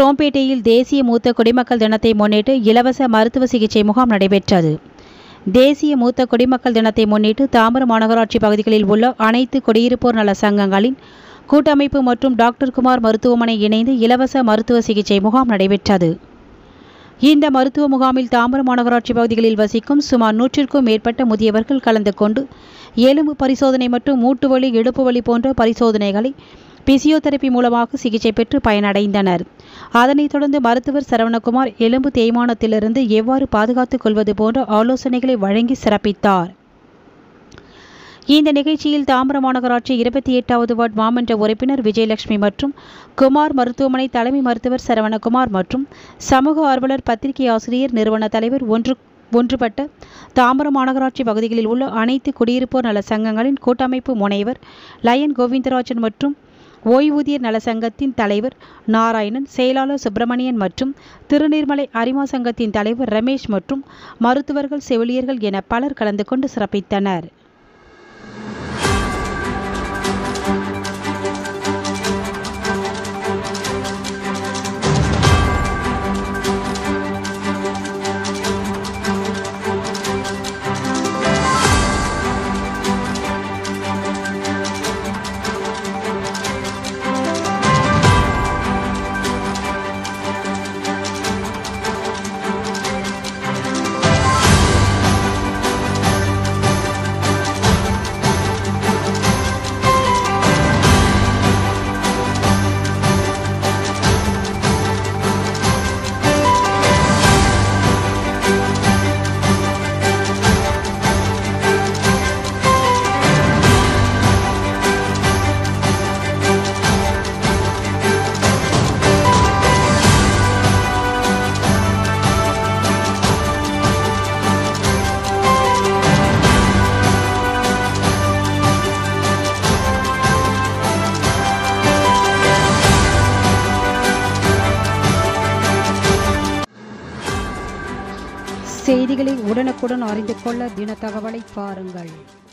குரோம்பேட்டையில் தேசிய மூத்த குடிமக்கள் தினத்தை முன்னிட்டு இலவச மருத்துவ சிகிச்சை முகாம் நடைபெற்றது தேசிய மூத்த குடிமக்கள் தினத்தை முன்னிட்டு தாம்பரம் மாநகராட்சி பகுதிகளில் உள்ள அனைத்து குடியிருப்போர் நல சங்கங்களின் கூட்டமைப்பு மற்றும் டாக்டர் குமார் மருத்துவமனை இணைந்து இலவச மருத்துவ சிகிச்சை முகாம் நடைபெற்றது இந்த மருத்துவ முகாமில் தாம்பரம் மாநகராட்சி பகுதிகளில் வசிக்கும் சுமார் நூற்றிற்கும் மேற்பட்ட முதியவர்கள் கலந்து கொண்டு எலும்பு பரிசோதனை மற்றும் மூட்டு வலி இடுப்பு வலி போன்ற பரிசோதனைகளை பிசியோதெரபி மூலமாக சிகிச்சை பெற்று பயனடைந்தனர் அதனைத் தொடர்ந்து மருத்துவர் சரவணகுமார் எலும்பு தேய்மானத்திலிருந்து எவ்வாறு பாதுகாத்துக் கொள்வது போன்ற ஆலோசனைகளை வழங்கி சிறப்பித்தார் இந்த நிகழ்ச்சியில் தாம்பரம் மாநகராட்சி இருபத்தி எட்டாவது வார்டு மாமன்ற உறுப்பினர் விஜயலட்சுமி மற்றும் குமார் மருத்துவமனை தலைமை மருத்துவர் சரவணகுமார் மற்றும் சமூக ஆர்வலர் பத்திரிகை ஆசிரியர் நிறுவன தலைவர் ஒன்று ஒன்றுபட்ட தாம்பரம் மாநகராட்சி பகுதிகளில் உள்ள அனைத்து குடியிருப்போர் நல சங்கங்களின் கூட்டமைப்பு முனைவர் லயன் கோவிந்தராஜன் மற்றும் ஓய்வூதியர் நல சங்கத்தின் தலைவர் நாராயணன் செயலாளர் சுப்பிரமணியன் மற்றும் திருநீர்மலை அரிமா சங்கத்தின் தலைவர் ரமேஷ் மற்றும் மருத்துவர்கள் செவிலியர்கள் என பலர் கலந்து கொண்டு சிறப்பித்தனர் செய்திகளை உடனுக்குடன் அறிந்து கொள்ள தின தகவலை பாருங்கள்